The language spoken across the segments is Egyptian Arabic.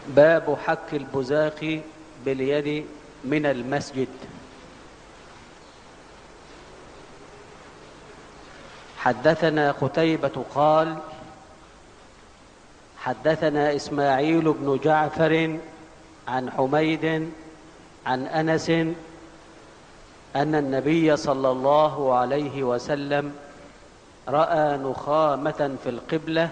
باب حك البزاق باليد من المسجد حدثنا قتيبة قال حدثنا إسماعيل بن جعفر عن حميد عن أنس أن النبي صلى الله عليه وسلم رأى نخامة في القبلة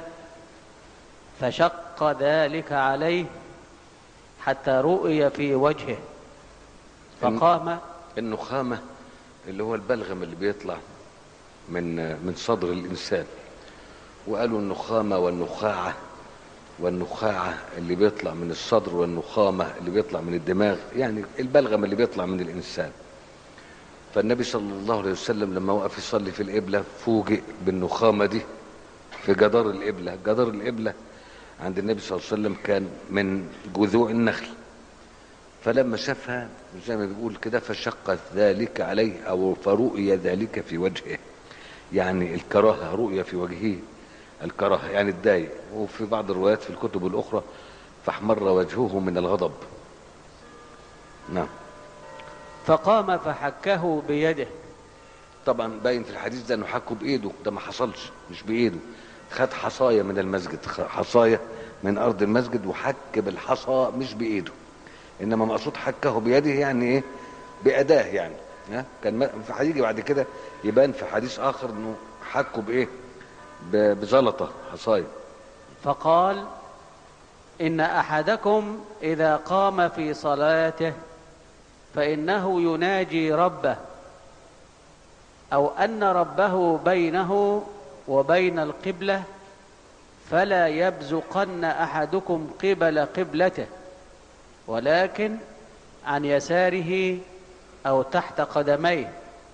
فشق ذلك عليه حتى رؤي في وجهه فقام النخامة اللي هو البلغم اللي بيطلع من من صدر الإنسان وقالوا النخامة والنخاعة والنخاعة اللي بيطلع من الصدر والنخامة اللي بيطلع من الدماغ يعني البلغم اللي بيطلع من الإنسان فالنبي صلى الله عليه وسلم لما وقف يصلي في القبلة فوجئ بالنخامة دي في جدار القبلة جدار القبلة عند النبي صلى الله عليه وسلم كان من جذوع النخل فلما شافها زي ما بيقول كده فشق ذلك عليه او فرؤي ذلك في وجهه يعني الكراهه رؤيه في وجهه الكراهه يعني اتضايق وفي بعض الروايات في الكتب الاخرى فاحمر وجهه من الغضب نعم فقام فحكه بيده طبعا باين في الحديث ده انه حكه بايده ده ما حصلش مش بايده خد حصايه من المسجد حصايه من ارض المسجد وحك بالحصى مش بايده انما مقصود حكه بيده يعني ايه باداه يعني ها كان هيجي بعد كده يبان في حديث اخر انه حكه بايه بزلطه حصايه فقال إن أحدكم إذا قام في صلاته فإنه يناجي ربه أو أن ربه بينه وبين القبلة فلا يبزقن أحدكم قبل قبلته ولكن عن يساره أو تحت قدميه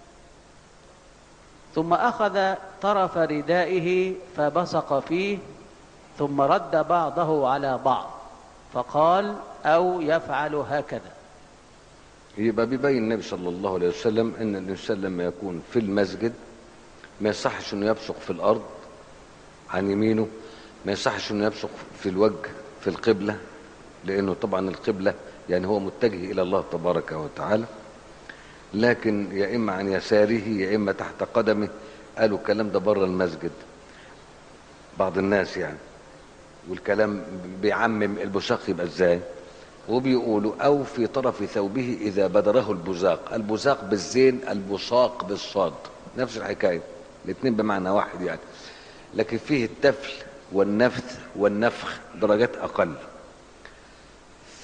ثم أخذ طرف ردائه فبصق فيه ثم رد بعضه على بعض فقال أو يفعل هكذا يبقى بيبين النبي صلى الله عليه وسلم ان الانسان لما يكون في المسجد ما يصحش انه يبصق في الارض عن يمينه ما يصحش انه يبصق في الوجه في القبله لانه طبعا القبله يعني هو متجه الى الله تبارك وتعالى لكن يا اما عن يساره يا اما تحت قدمه قالوا الكلام ده بره المسجد بعض الناس يعني والكلام بيعمم البصاق يبقى ازاي وبيقولوا او في طرف ثوبه اذا بدره البزاق البزاق بالزين البصاق بالصاد نفس الحكايه الاثنين بمعنى واحد يعني لكن فيه التفل والنفث والنفخ درجات اقل ف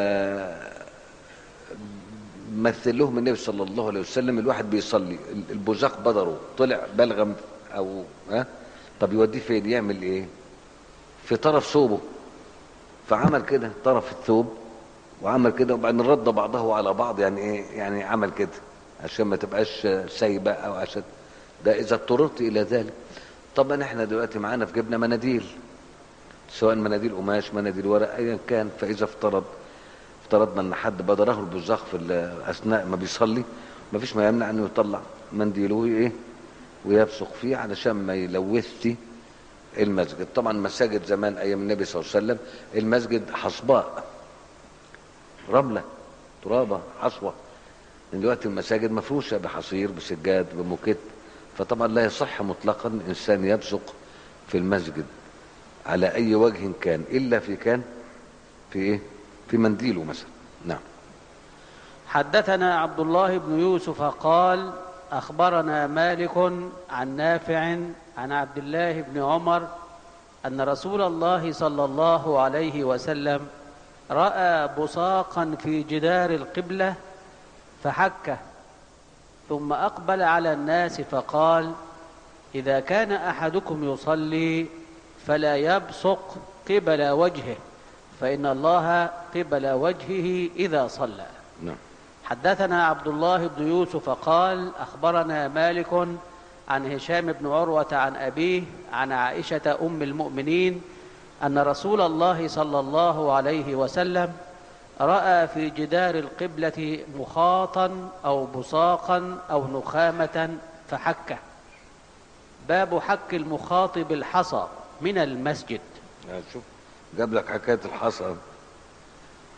مثل لهم النبي صلى الله عليه وسلم الواحد بيصلي البزاق بدره طلع بلغم او ها طب يوديه فين يعمل ايه في طرف ثوبه فعمل كده طرف الثوب وعمل كده وبعدين رد بعضه على بعض يعني ايه يعني عمل كده عشان ما تبقاش سايبه او عشان ده اذا اضطررت الى ذلك طبعا احنا دلوقتي معانا في جبنا مناديل سواء مناديل قماش مناديل ورق ايا كان فاذا افترض افترضنا ان حد بدره البزاق في اثناء ما بيصلي ما فيش ما يمنع انه يطلع منديله ايه ويبصق فيه علشان ما يلوثش المسجد طبعا مساجد زمان ايام النبي صلى الله عليه وسلم المسجد حصباء رمله ترابه حصوه دلوقتي المساجد مفروشه بحصير بسجاد بموكيت فطبعا لا يصح مطلقا الانسان يبصق في المسجد على اي وجه كان الا في كان في ايه في منديله مثلا نعم حدثنا عبد الله بن يوسف قال أخبرنا مالك عن نافع عن عبد الله بن عمر أن رسول الله صلى الله عليه وسلم رأى بصاقا في جدار القبلة فحكه ثم أقبل على الناس فقال إذا كان أحدكم يصلي فلا يبصق قبل وجهه فإن الله قبل وجهه إذا صلى نعم حدثنا عبد الله بن يوسف قال أخبرنا مالك عن هشام بن عروة عن أبيه عن عائشة أم المؤمنين أن رسول الله صلى الله عليه وسلم رأى في جدار القبلة مخاطا أو بصاقا أو نخامة فحكه باب حك المخاط بالحصى من المسجد شوف جاب لك حكايه الحصى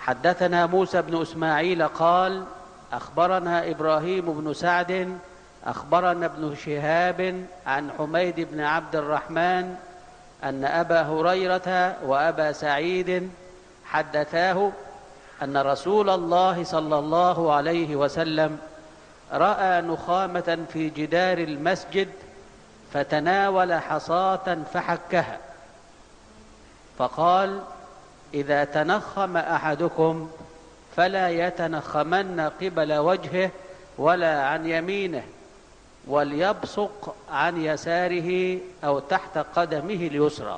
حدثنا موسى بن اسماعيل قال اخبرنا ابراهيم بن سعد اخبرنا ابن شهاب عن حميد بن عبد الرحمن ان ابا هريره وابا سعيد حدثاه ان رسول الله صلى الله عليه وسلم راى نخامه في جدار المسجد فتناول حصاه فحكها فقال اذا تنخم احدكم فلا يتنخمن قبل وجهه ولا عن يمينه وليبصق عن يساره او تحت قدمه اليسرى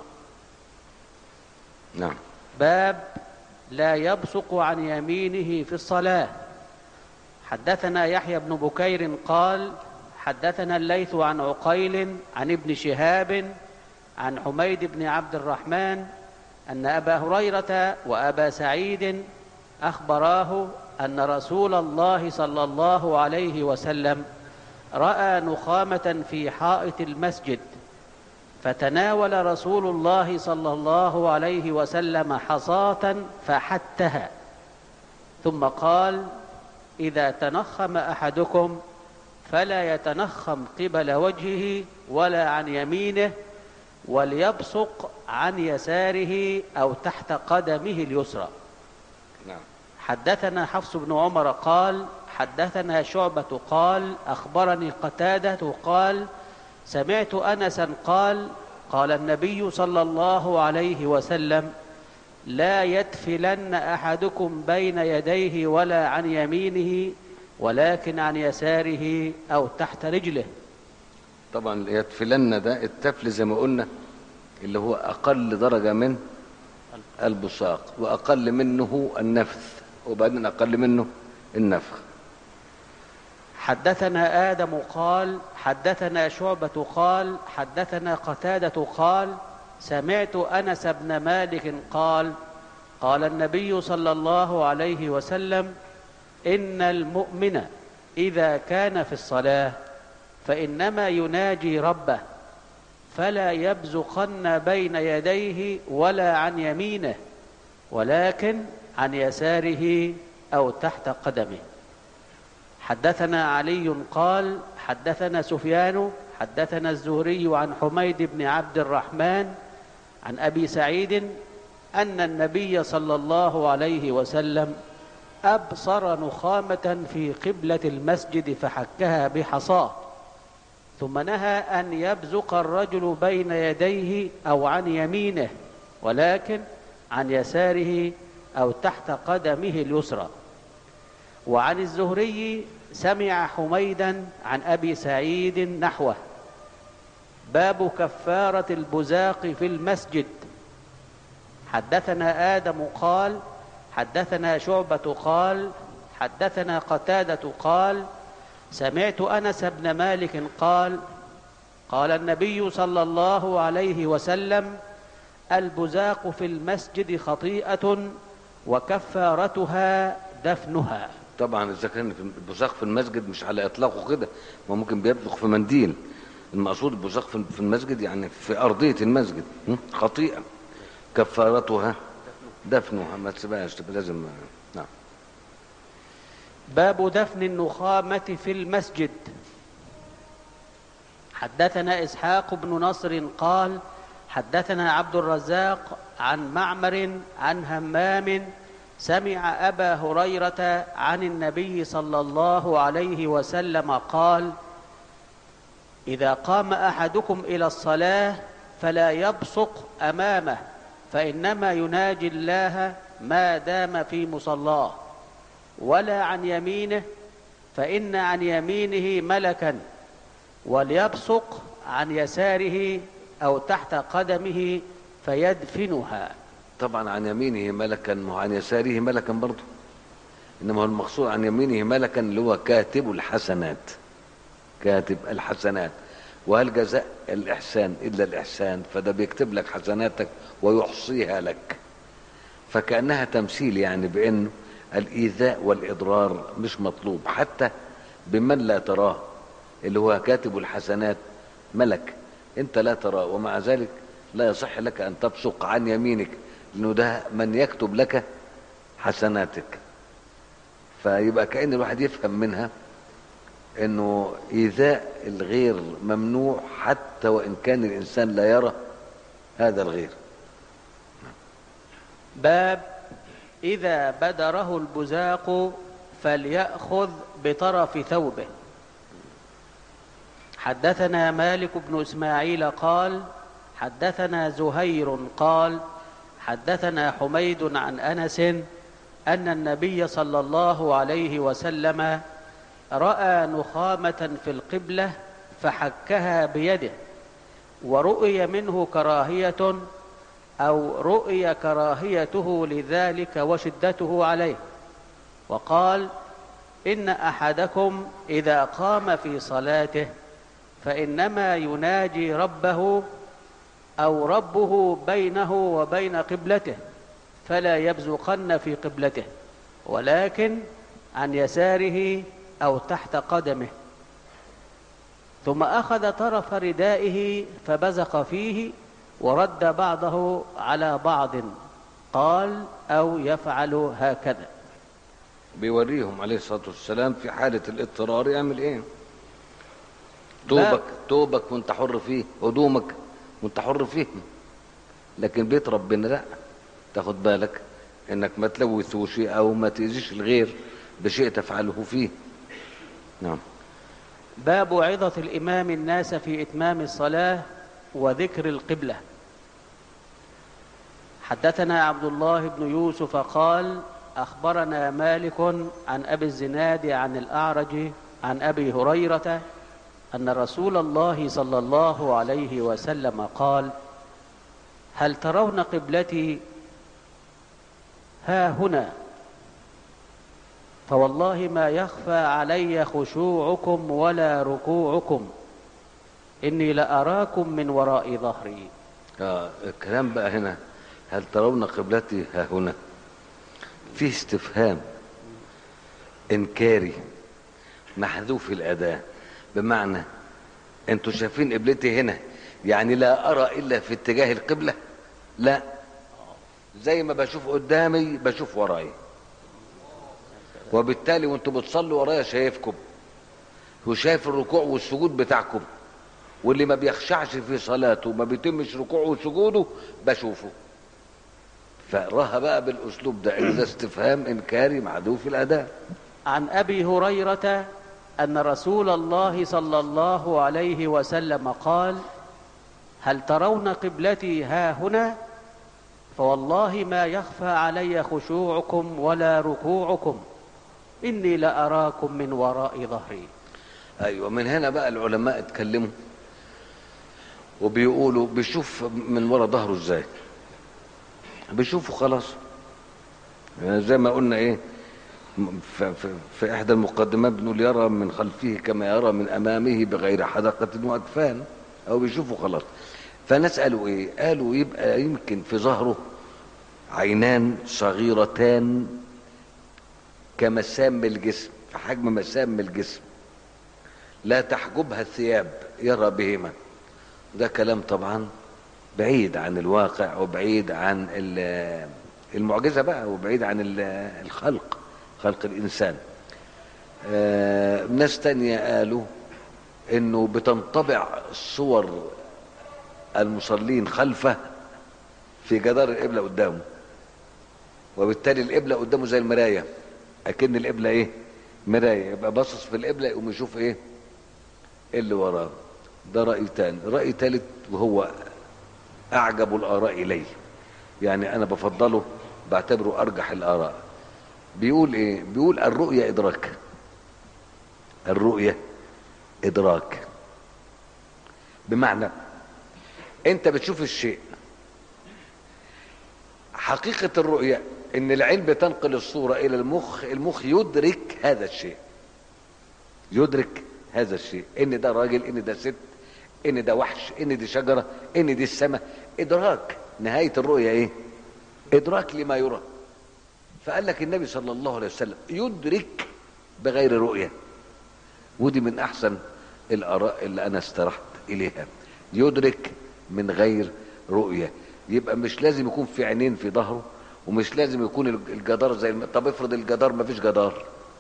نعم باب لا يبصق عن يمينه في الصلاه حدثنا يحيى بن بكير قال حدثنا الليث عن عقيل عن ابن شهاب عن حميد بن عبد الرحمن ان ابا هريره وابا سعيد اخبراه ان رسول الله صلى الله عليه وسلم راى نخامه في حائط المسجد فتناول رسول الله صلى الله عليه وسلم حصاه فحتها ثم قال اذا تنخم احدكم فلا يتنخم قبل وجهه ولا عن يمينه وليبصق عن يساره او تحت قدمه اليسرى نعم حدثنا حفص بن عمر قال حدثنا شعبة قال أخبرني قتادة قال سمعت أنسا قال قال النبي صلى الله عليه وسلم لا يدفلن أحدكم بين يديه ولا عن يمينه ولكن عن يساره أو تحت رجله طبعا يتفلن ده التفل زي ما قلنا اللي هو اقل درجه من البصاق واقل منه النفث وبعدين اقل منه النفخ حدثنا آدم قال حدثنا شعبة قال حدثنا قتادة قال سمعت أنس بن مالك قال قال النبي صلى الله عليه وسلم إن المؤمن إذا كان في الصلاة فإنما يناجي ربه فلا يبزقن بين يديه ولا عن يمينه ولكن عن يساره أو تحت قدمه حدثنا علي قال حدثنا سفيان حدثنا الزهري عن حميد بن عبد الرحمن عن ابي سعيد ان النبي صلى الله عليه وسلم ابصر نخامه في قبله المسجد فحكها بحصاه ثم نهى ان يبزق الرجل بين يديه او عن يمينه ولكن عن يساره او تحت قدمه اليسرى وعن الزهري سمع حميدا عن ابي سعيد نحوه باب كفاره البزاق في المسجد حدثنا ادم قال حدثنا شعبه قال حدثنا قتاده قال سمعت انس بن مالك قال قال النبي صلى الله عليه وسلم البزاق في المسجد خطيئه وكفارتها دفنها طبعا اذا كان في البزاق في المسجد مش على اطلاقه كده ما ممكن بيبزق في منديل المقصود البزاق في في المسجد يعني في ارضيه المسجد م? خطيئه كفارتها دفنها ما تسيبهاش تبقى لازم نعم باب دفن النخامة في المسجد حدثنا إسحاق بن نصر قال حدثنا عبد الرزاق عن معمر عن همام سمع أبا هريرة عن النبي صلى الله عليه وسلم قال إذا قام أحدكم إلى الصلاة فلا يبصق أمامه فإنما يناجي الله ما دام في مصلاه ولا عن يمينه فإن عن يمينه ملكا وليبصق عن يساره أو تحت قدمه فيدفنها طبعا عن يمينه ملكا وعن يساره ملكا برضه انما هو المقصود عن يمينه ملكا اللي هو كاتب الحسنات كاتب الحسنات وهل جزاء الاحسان الا الاحسان فده بيكتب لك حسناتك ويحصيها لك فكانها تمثيل يعني بانه الايذاء والاضرار مش مطلوب حتى بمن لا تراه اللي هو كاتب الحسنات ملك انت لا تراه ومع ذلك لا يصح لك ان تبصق عن يمينك لانه ده من يكتب لك حسناتك فيبقى كأن الواحد يفهم منها انه ايذاء الغير ممنوع حتى وان كان الانسان لا يرى هذا الغير باب إذا بدره البزاق فليأخذ بطرف ثوبه حدثنا مالك بن إسماعيل قال حدثنا زهير قال حدثنا حميد عن أنس أن النبي صلى الله عليه وسلم رأى نخامة في القبلة فحكها بيده ورؤي منه كراهية أو رؤي كراهيته لذلك وشدته عليه وقال إن أحدكم إذا قام في صلاته فإنما يناجي ربه أو ربه بينه وبين قبلته فلا يبزقن في قبلته ولكن عن يساره أو تحت قدمه ثم أخذ طرف ردائه فبزق فيه ورد بعضه على بعض قال أو يفعل هكذا بيوريهم عليه الصلاة والسلام في حالة الاضطرار يعمل ايه لا. توبك توبك وانت حر فيه هدومك وانت حر فيه لكن بيت ربنا لا تاخد بالك انك ما تلوثوش او ما تأذيش الغير بشيء تفعله فيه نعم باب عظة الإمام الناس في إتمام الصلاة وذكر القبلة حدثنا عبد الله بن يوسف قال أخبرنا مالك عن أبي الزناد عن الأعرج عن أبي هريرة أن رسول الله صلى الله عليه وسلم قال هل ترون قبلتي ها هنا فوالله ما يخفى علي خشوعكم ولا ركوعكم إني لأراكم من وراء ظهري آه الكلام بقى هنا هل ترون قبلتي ها هنا فيه استفهام انكاري محذوف الاداء بمعنى انتوا شايفين قبلتي هنا يعني لا ارى الا في اتجاه القبله لا زي ما بشوف قدامي بشوف وراي وبالتالي وانتوا بتصلوا ورايا شايفكم وشايف الركوع والسجود بتاعكم واللي ما بيخشعش في صلاته ما بيتمش ركوعه وسجوده بشوفه فقراها بقى بالاسلوب ده ان ده استفهام انكاري محذوف الاداء عن أبي هريرة أن رسول الله صلى الله عليه وسلم قال هل ترون قبلتي ها هنا فوالله ما يخفى علي خشوعكم ولا ركوعكم إني لأراكم من وراء ظهري ايوه من هنا بقى العلماء اتكلموا وبيقولوا بيشوف من ورا ظهره ازاي بيشوفوا خلاص يعني زي ما قلنا ايه في, في, في احدى المقدمات بنقول يرى من خلفه كما يرى من امامه بغير حدقة واكفان او بيشوفوا خلاص فناس قالوا ايه قالوا يبقى يمكن في ظهره عينان صغيرتان كمسام الجسم في حجم مسام الجسم لا تحجبها الثياب يرى بهما ده كلام طبعا بعيد عن الواقع وبعيد عن ال- المعجزة بقى وبعيد عن ال- الخلق خلق الإنسان آه، ناس تانية قالوا انه بتنطبع صور المصلين خلفه في جدار القبلة قدامه وبالتالي القبلة قدامه زي المراية أكن القبلة إيه؟ مراية يبقى باصص في القبلة يقوم يشوف إيه؟ اللي وراه ده رأي تاني رأي تالت وهو أعجب الآراء إليه يعني أنا بفضله بعتبره أرجح الآراء بيقول إيه؟ بيقول الرؤية إدراك الرؤية إدراك بمعنى أنت بتشوف الشيء حقيقة الرؤية ان العين بتنقل الصورة الى المخ المخ يدرك هذا الشيء يدرك هذا الشيء ان ده راجل ان ده ست ان ده وحش ان دي شجرة ان دي السماء ادراك نهاية الرؤية ايه ادراك لما يرى فقال لك النبي صلى الله عليه وسلم يدرك بغير رؤية ودي من احسن الاراء اللي انا استرحت اليها يدرك من غير رؤية يبقى مش لازم يكون في عينين في ظهره ومش لازم يكون الجدار زي الم... طب افرض الجدار ما فيش جدار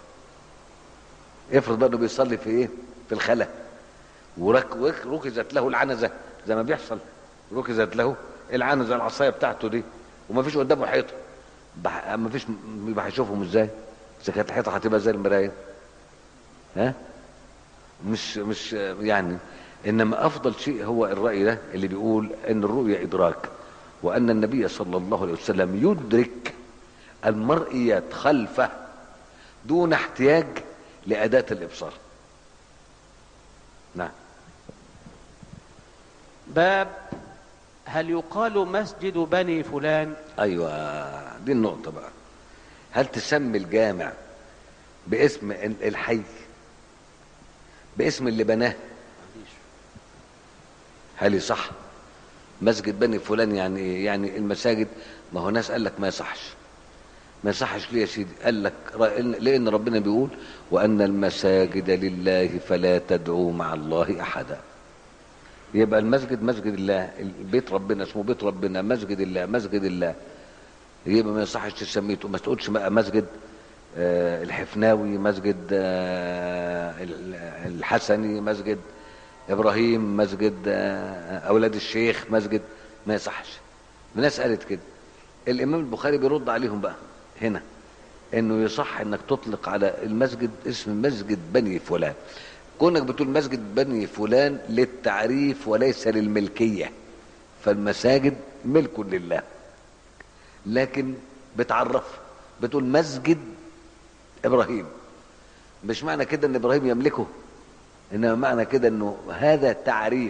افرض بقى انه بيصلي في ايه في الخلا ورك... ورك- ركزت له العنزه زي ما بيحصل ركزت له العنزه العصايه بتاعته دي وما فيش قدامه حيطه بح... ما فيش يبقى هيشوفهم ازاي اذا كانت الحيطه هتبقى زي المرايه ها مش مش يعني انما افضل شيء هو الراي ده اللي بيقول ان الرؤيا ادراك وان النبي صلى الله عليه وسلم يدرك المرئيات خلفه دون احتياج لاداه الابصار نعم باب هل يقال مسجد بني فلان ايوه دي النقطه بقى هل تسمي الجامع باسم ال- الحي باسم اللي بناه هل يصح مسجد بني فلان يعني ايه يعني المساجد ما هو ناس قال لك ما يصحش ما يصحش ليه يا سيدي قال لك رأ- لان ربنا بيقول وان المساجد لله فلا تدعوا مع الله احدا يبقى المسجد مسجد الله البيت ربنا اسمه بيت ربنا مسجد الله مسجد الله يبقى ما يصحش تسميه ما تقولش بقى مسجد آه، الحفناوي مسجد آه، ال- الحسني مسجد ابراهيم مسجد آه، اولاد الشيخ مسجد ما يصحش الناس قالت كده الامام البخاري بيرد عليهم بقى هنا انه يصح انك تطلق على المسجد اسم مسجد بني فلان كونك بتقول مسجد بني فلان للتعريف وليس للملكيه فالمساجد ملك لله لكن بتعرف بتقول مسجد ابراهيم مش معنى كده ان ابراهيم يملكه انما معنى كده انه هذا تعريف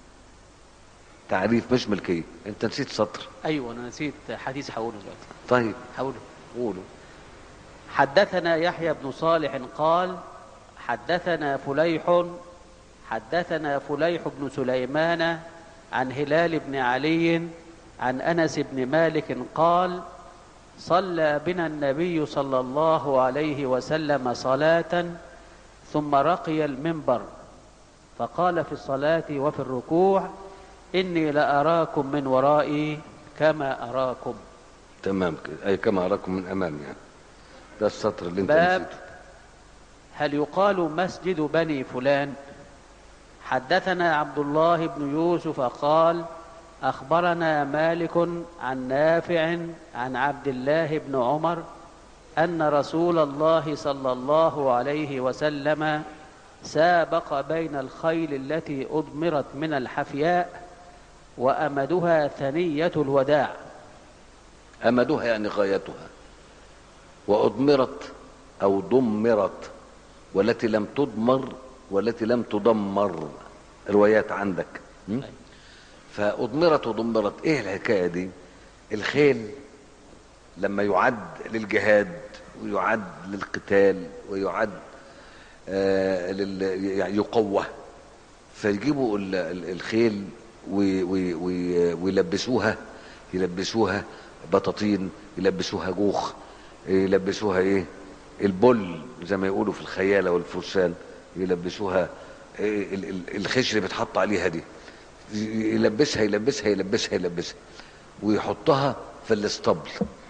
تعريف مش ملكيه انت نسيت سطر ايوه انا نسيت حديث هقوله دلوقتي طيب هقوله قولوا حدثنا يحيى بن صالح قال حدثنا فليح حدثنا فليح بن سليمان عن هلال بن علي عن انس بن مالك قال صلى بنا النبي صلى الله عليه وسلم صلاه ثم رقي المنبر فقال في الصلاه وفي الركوع اني لاراكم من ورائي كما اراكم تمام كده اي كما اراكم من امام يعني ده السطر اللي انت باب نسيته هل يقال مسجد بني فلان حدثنا عبد الله بن يوسف قال اخبرنا مالك عن نافع عن عبد الله بن عمر ان رسول الله صلى الله عليه وسلم سابق بين الخيل التي اضمرت من الحفياء وامدها ثنيه الوداع امدها يعني غايتها واضمرت او دمرت والتي لم تضمر والتي لم تدمر روايات عندك م? أيوة. فاضمرت ودمرت ايه الحكايه دي الخيل لما يعد للجهاد ويعد للقتال ويعد آه لل... يعني يقوى فيجيبوا ال- ال- الخيل وي- وي- وي- ويلبسوها يلبسوها بطاطين يلبسوها جوخ يلبسوها ايه البل زي ما يقولوا في الخيالة والفرسان يلبسوها إيه ال- ال- الخش اللي بيتحط عليها دي يلبسها يلبسها يلبسها يلبسها ويحطها في الاسطبل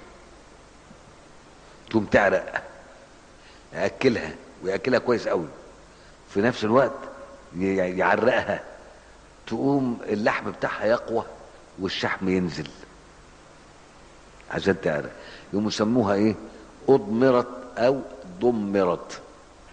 تقوم تعرق ياكلها وياكلها كويس قوي في نفس الوقت ي- يعرقها تقوم اللحم بتاعها يقوى والشحم ينزل عشان تعرق يقوموا يسموها ايه اضمرت او دمرت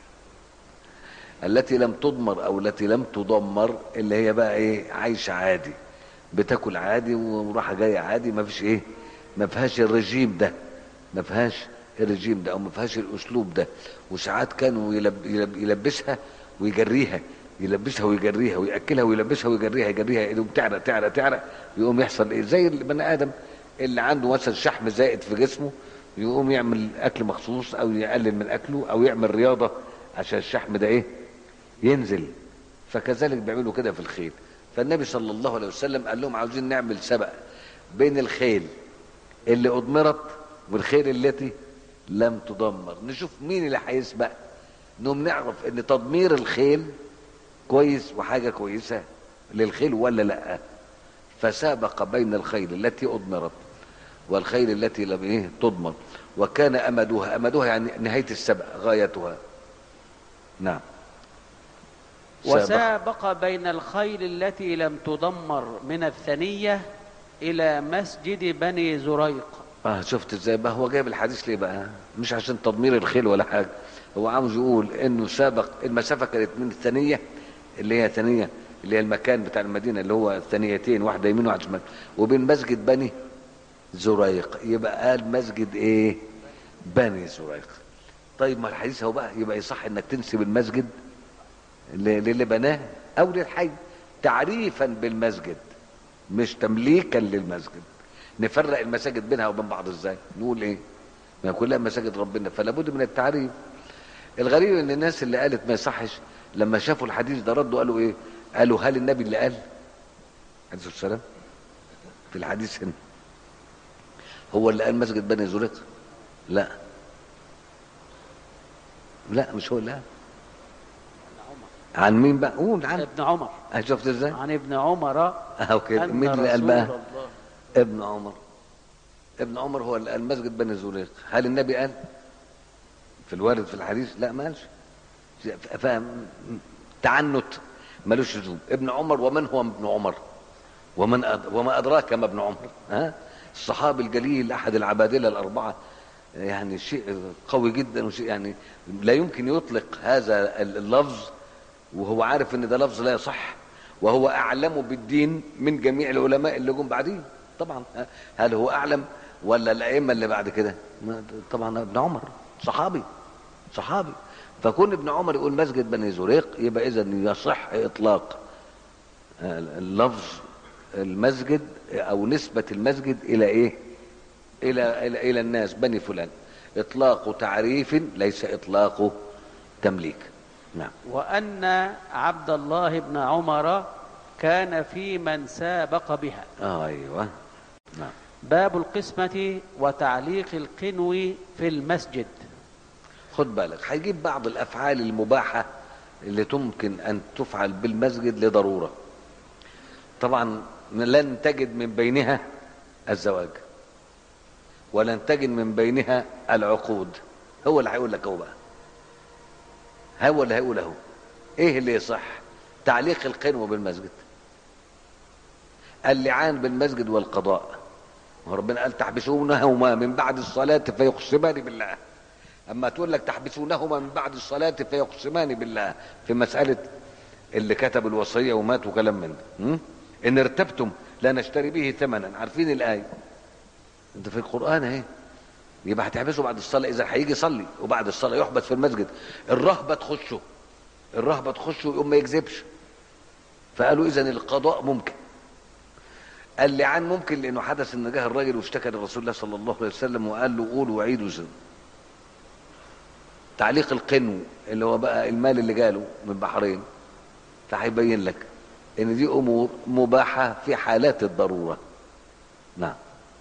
التي لم تضمر او التي لم تدمر اللي هي بقى ايه عايشه عادي بتاكل عادي وراحه جايه عادي ما فيش ايه ما فيهاش الرجيم ده ما فيهاش الرجيم ده او ما فيهاش الاسلوب ده وساعات كانوا يلب يلب يلبسها ويجريها يلبسها ويجريها وياكلها ويلبسها ويجريها يجريها يقوم تعرق تعرق تعرق يقوم يحصل ايه زي البني ادم اللي عنده مثلا شحم زائد في جسمه يقوم يعمل اكل مخصوص او يقلل من اكله او يعمل رياضه عشان الشحم ده ايه ينزل فكذلك بيعملوا كده في الخيل فالنبي صلى الله عليه وسلم قال لهم عاوزين نعمل سبق بين الخيل اللي اضمرت والخيل التي لم تدمر نشوف مين اللي هيسبق انهم نعرف ان تدمير الخيل كويس وحاجه كويسه للخيل ولا لا فسابق بين الخيل التي اضمرت والخيل التي لم ايه تضمر وكان امدها امدها يعني نهايه السبق غايتها نعم سابق. وسابق بين الخيل التي لم تدمر من الثنية إلى مسجد بني زريق اه شفت ازاي بقى هو جايب الحديث ليه بقى مش عشان تضمير الخيل ولا حاجه هو عاوز يقول انه سابق المسافه كانت من الثانيه اللي هي ثانيه اللي هي المكان بتاع المدينه اللي هو ثانيتين واحده يمين وواحده شمال وبين مسجد بني زريق يبقى قال مسجد ايه بني زريق طيب ما الحديث هو بقى يبقى يصح انك تنسب المسجد ل- للي بناه او للحي تعريفا بالمسجد مش تمليكا للمسجد نفرق المساجد بينها وبين بعض ازاي نقول ايه ما كلها مساجد ربنا فلا بد من التعريف الغريب ان الناس اللي قالت ما يصحش لما شافوا الحديث ده ردوا قالوا ايه قالوا هل النبي اللي قال عليه الصلاه والسلام في الحديث هنا هو اللي قال مسجد بني زريق لا لا مش هو اللي قال عن مين بقى قول عن ابن عمر اه شفت ازاي عن ابن عمر اهو كده أن مين اللي قال رسول بقى الله ابن عمر ابن عمر هو اللي قال مسجد بني زريق هل النبي قال في الوارد في الحديث لا ما قالش فاهم تعنت ملوش لزوم ابن عمر ومن هو ابن عمر ومن أد... وما ادراك ما ابن عمر ها الصحابي الجليل احد العبادله الاربعه يعني شيء قوي جدا وشيء يعني لا يمكن يطلق هذا اللفظ وهو عارف ان ده لفظ لا يصح وهو اعلم بالدين من جميع العلماء اللي جم بعديه طبعا هل هو اعلم ولا الائمه اللي بعد كده ما- طبعا ابن عمر صحابي صحابي فكون ابن عمر يقول مسجد بني زريق يبقى اذا يصح اطلاق اللفظ المسجد او نسبه المسجد الى ايه الى الى, إلى الناس بني فلان اطلاق تعريف ليس اطلاق تمليك نعم وأن عبد الله بن عمر كان في من سابق بها آه ايوه نعم باب القسمة وتعليق القنو في المسجد خد بالك هيجيب بعض الافعال المباحه اللي تمكن ان تفعل بالمسجد لضروره طبعا لن تجد من بينها الزواج ولن تجد من بينها العقود هو اللي هيقول لك هو بقى هو اللي هيقول اهو ايه اللي يصح تعليق القنو بالمسجد اللعان بالمسجد والقضاء وربنا قال تحبسونهما من بعد الصلاة فيقسمان بالله أما تقول لك تحبسونهما من بعد الصلاة فيقسمان بالله في مسألة اللي كتب الوصية ومات وكلام من ده م? إن ارتبتم لا نشتري به ثمنا عارفين الآية أنت في القرآن أهي يبقى هتحبسه بعد الصلاة إذا هيجي يصلي وبعد الصلاة يحبس في المسجد الرهبة تخشه الرهبة تخشه ويقوم ما يكذبش فقالوا إذا القضاء ممكن اللعان ممكن لانه حدث ان جه الراجل واشتكى لرسول الله صلى الله عليه وسلم وقال له قول وعيدوا زن تعليق القنو اللي هو بقى المال اللي جاله من بحرين فهيبين لك ان دي امور مباحه في حالات الضروره نعم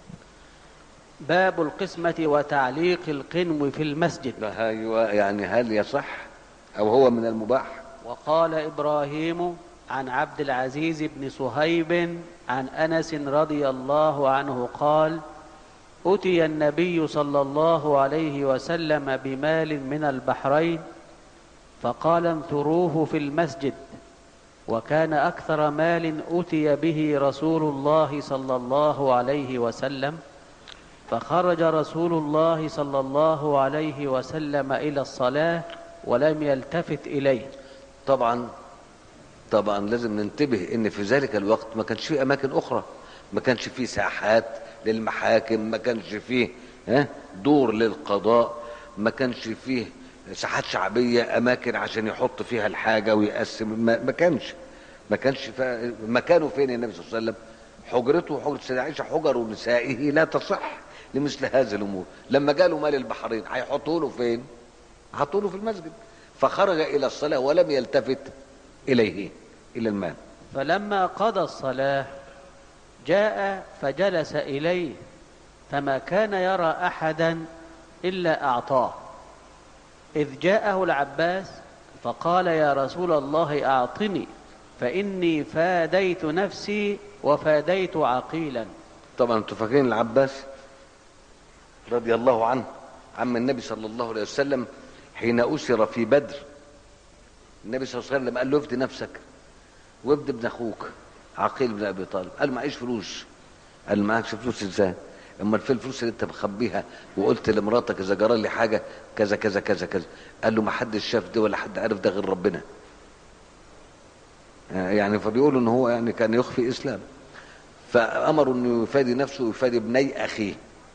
باب القسمة وتعليق القنو في المسجد لا ايوه يعني هل يصح او هو من المباح وقال إبراهيم عن عبد العزيز بن صهيب عن أنس رضي الله عنه قال أتي النبي صلى الله عليه وسلم بمال من البحرين فقال انثروه في المسجد وكان أكثر مال أتي به رسول الله صلى الله عليه وسلم فخرج رسول الله صلى الله عليه وسلم إلى الصلاة ولم يلتفت إليه طبعا طبعا لازم ننتبه ان في ذلك الوقت ما كانش في اماكن اخرى ما كانش في ساحات للمحاكم ما كانش فيه ها دور للقضاء ما كانش فيه ساحات شعبيه اماكن عشان يحط فيها الحاجه ويقسم ما, ما كانش ما كانش فا- مكانه فين النبي صلى الله عليه وسلم حجرته وحجره سيدة عائشه حجر نسائه لا تصح لمثل هذه الامور لما جاله مال البحرين هيحطوا له فين حطوا له في المسجد فخرج الى الصلاه ولم يلتفت اليه الى المال فلما قضى الصلاة جاء فجلس إليه فما كان يرى أحدا إلا أعطاه إذ جاءه العباس فقال يا رسول الله أعطني فإني فاديت نفسي وفاديت عقيلا طبعا انتوا فاكرين العباس رضي الله عنه عم النبي صلى الله عليه وسلم حين أسر في بدر النبي صلى الله عليه وسلم قال له افدي نفسك وابد ابن اخوك عقيل بن ابي طالب قال معيش فلوس قال معكش فلوس ازاي امال فين الفلوس اللي انت مخبيها وقلت لمراتك اذا جرى لي حاجه كذا كذا كذا كذا قال له ما حدش شاف ده ولا حد عرف ده غير ربنا يعني فبيقولوا ان هو يعني كان يخفي اسلام فامروا انه يفادي نفسه ويفادي ابني اخيه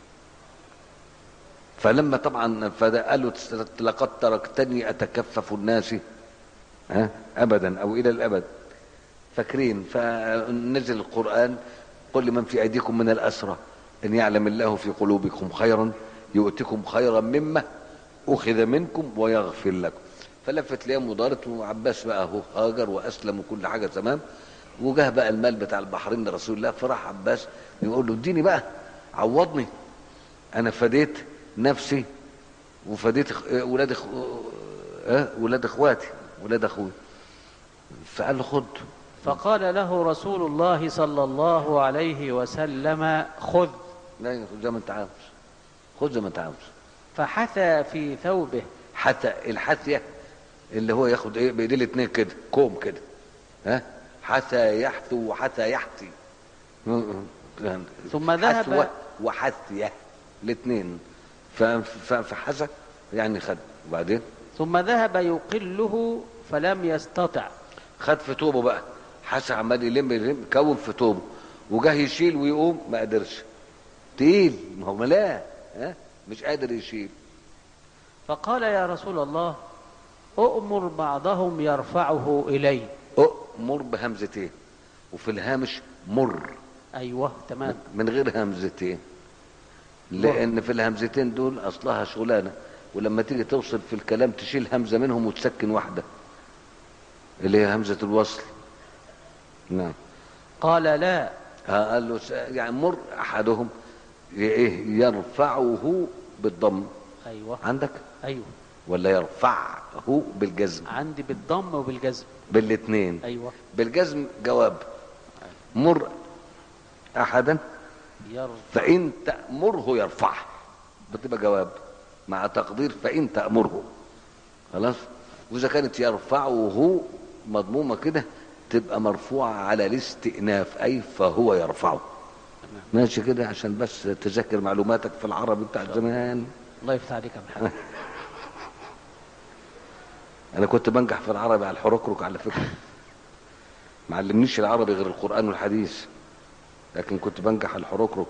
فلما طبعا فقال له لقد تركتني اتكفف الناس ها ابدا او الى الابد فاكرين فنزل القران قل لمن في ايديكم من الاسرى ان يعلم الله في قلوبكم خيرا يؤتكم خيرا مما اخذ منكم ويغفر لكم فلفت ليام ودارت وعباس بقى هو هاجر واسلم وكل حاجه تمام وجه بقى المال بتاع البحرين لرسول الله فراح عباس يقول له اديني بقى عوضني انا فديت نفسي وفديت ولاد أخ... أه؟ ولاد اخواتي ولاد اخوي فقال له خد فقال له رسول الله صلى الله عليه وسلم خذ لا خد زي ما انت عاوز خد زي ما انت عاوز فحثى في ثوبه حتى الحثيه اللي هو ياخد ايه بايديه الاثنين كده كوم كده ها حتى يحثو وحتى يحثي ثم ذهب وحثيه الاثنين فحثى يعني خد وبعدين ثم ذهب يقله فلم يستطع خد في توبه بقى حسن عمال يلم يلم كون في توبه وجاه يشيل ويقوم ما قدرش تقيل ما هو ملاه ها مش قادر يشيل فقال يا رسول الله أؤمر بعضهم يرفعه إلي أؤمر بهمزتين وفي الهامش مر أيوه تمام من غير همزتين لأن في الهمزتين دول أصلها شغلانة ولما تيجي توصل في الكلام تشيل همزة منهم وتسكن واحدة اللي هي همزة الوصل نعم قال لا قال له يعني مر أحدهم إيه يرفعه بالضم أيوه عندك أيوه ولا يرفعه بالجزم عندي بالضم وبالجزم بالاثنين أيوه بالجزم جواب مر أحدا يرفع فإن تأمره يرفعه بتبقى جواب مع تقدير فإن تأمره خلاص وإذا كانت يرفعه مضمومة كده تبقى مرفوعة على الاستئناف أي فهو يرفعه ماشي كده عشان بس تذاكر معلوماتك في العربي بتاع زمان الله يفتح عليك يا محمد انا كنت بنجح في العربي على الحركرك على فكره ما علمنيش العربي غير القران والحديث لكن كنت بنجح على الحركرك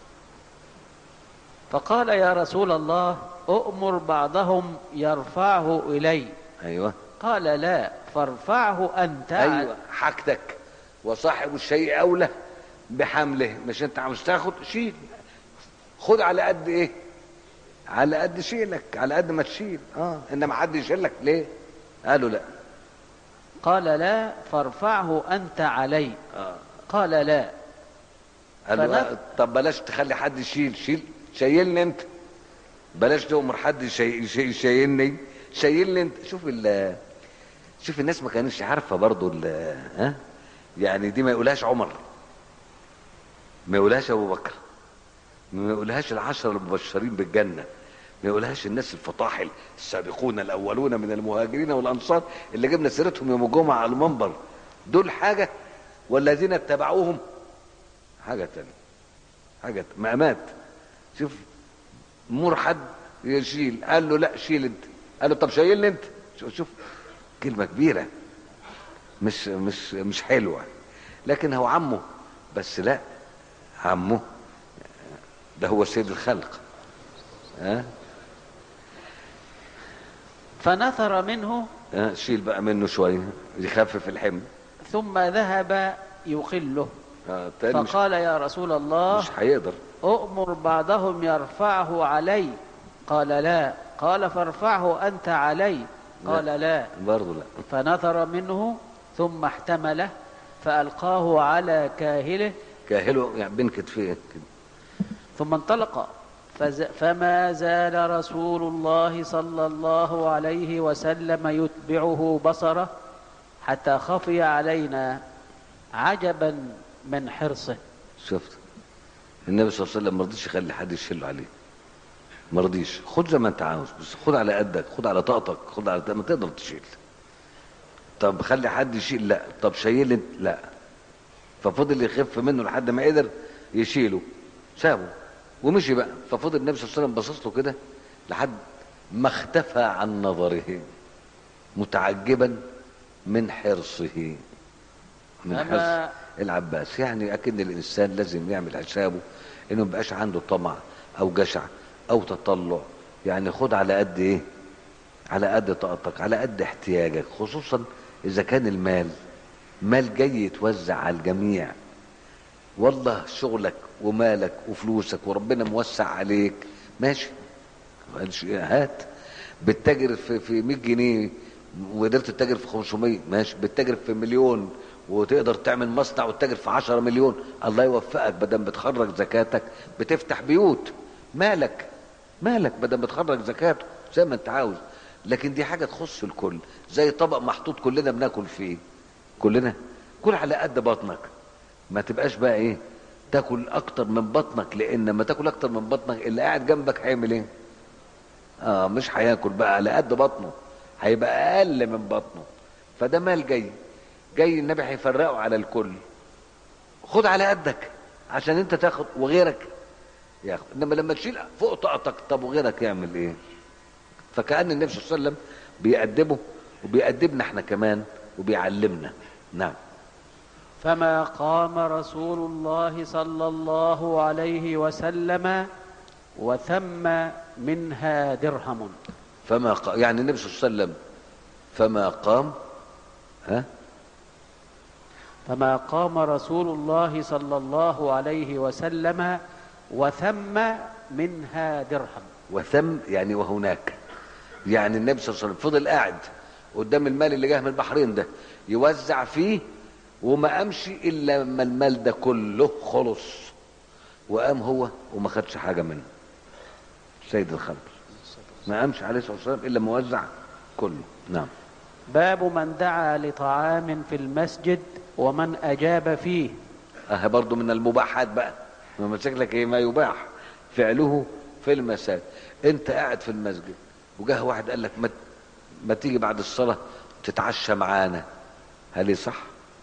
فقال يا رسول الله أؤمر بعضهم يرفعه إلي ايوه قال لا فارفعه أنت ايوه حاجتك وصاحب الشيء اولى بحمله مش انت عاوز تاخد شيل خد على قد ايه على قد شيلك على قد ما تشيل اه انما حد يشيلك ليه قالوا لا قال لا فارفعه أنت علي اه قال لا قالوا فنف- آه. طب بلاش تخلي حد يشيل شيل شيلني انت بلاش تؤمر حد يشي- يشي- يشيلني شيلني انت شوف ال شوف الناس ما كانتش عارفه برضو ال ها يعني دي ما يقولهاش عمر ما يقولهاش ابو بكر ما يقولهاش العشرة المبشرين بالجنة ما يقولهاش الناس الفطاحل السابقون الأولون من المهاجرين والأنصار اللي جبنا سيرتهم يوم الجمعة على المنبر دول حاجة والذين اتبعوهم حاجة تانية حاجة مقامات شوف مر حد يشيل قال له لا شيل انت قال له طب شايلني انت شوف, شوف كلمة كبيرة مش مش مش حلوة لكن هو عمه بس لا عمه ده هو سيد الخلق ها فنثر منه ها شيل بقى منه شويه يخفف الحمل ثم ذهب يقله ها تاني مش, فقال يا رسول الله مش هيقدر أؤمر بعضهم يرفعه علي قال لا قال فارفعه أنت علي قال لا برضه لا فنثر منه ثم احتمله فألقاه على كاهله كاهله يعني بين كتفيه كده ثم انطلق فز فما زال رسول الله صلى الله عليه وسلم يتبعه بصره حتى خفي علينا عجبا من حرصه شفت النبي صلى الله عليه وسلم ما رضيش يخلي حد يشيله عليه ما رضيش خد زي ما انت عاوز بس خد على قدك خد على طاقتك خد على ما تقدر تشيل طب خلي حد يشيل لا طب شيل انت لا ففضل يخف منه لحد ما قدر يشيله سابه ومشي بقى ففضل النبي صلى الله عليه وسلم باصص له كده لحد ما اختفى عن نظره متعجبا من حرصه من أما- حرص العباس يعني اكن الانسان لازم يعمل حسابه انه مبقاش عنده طمع او جشع او تطلع يعني خد على قد ايه على قد طاقتك على قد احتياجك خصوصا اذا كان المال مال جاي يتوزع على الجميع والله شغلك ومالك وفلوسك وربنا موسع عليك ماشي قالش هات بتتاجر في في 100 جنيه وقدرت تتاجر في 500 ماشي بتتاجر في مليون وتقدر تعمل مصنع وتتاجر في 10 مليون الله يوفقك بدل بتخرج زكاتك بتفتح بيوت مالك مالك بدل بتخرج زكاته زي ما انت عاوز لكن دي حاجه تخص الكل زي طبق محطوط كلنا بناكل فيه كلنا كل على قد بطنك ما تبقاش بقى ايه تاكل اكتر من بطنك لان لما تاكل اكتر من بطنك اللي قاعد جنبك هيعمل ايه اه مش هياكل بقى على قد بطنه هيبقى اقل من بطنه فده مال جاي جاي النبي هيفرقه على الكل خد على قدك عشان انت تاخد وغيرك ياخد انما لما تشيل فوق طاقتك طب وغيرك يعمل ايه فكأن النبي صلى الله عليه وسلم بيأدبه وبيأدبنا احنا كمان وبيعلمنا نعم فما قام رسول الله صلى الله عليه وسلم وثم منها درهم فما ق... يعني النبي صلى الله عليه وسلم فما قام ها فما قام رسول الله صلى الله عليه وسلم وثم منها درهم وثم يعني وهناك يعني النبي صلى الله عليه وسلم فضل قاعد قدام المال اللي جاه من البحرين ده يوزع فيه وما قامش الا لما المال ده كله خلص وقام هو وما خدش حاجه منه سيد الخلق ما قامش عليه الصلاه والسلام الا موزع كله نعم باب من دعا لطعام في المسجد ومن أجاب فيه اه برضه من المباحات بقى ما شكلك ايه ما يباح فعله في المساجد انت قاعد في المسجد وجاه واحد قال لك ما ما تيجي بعد الصلاه تتعشى معانا هل صح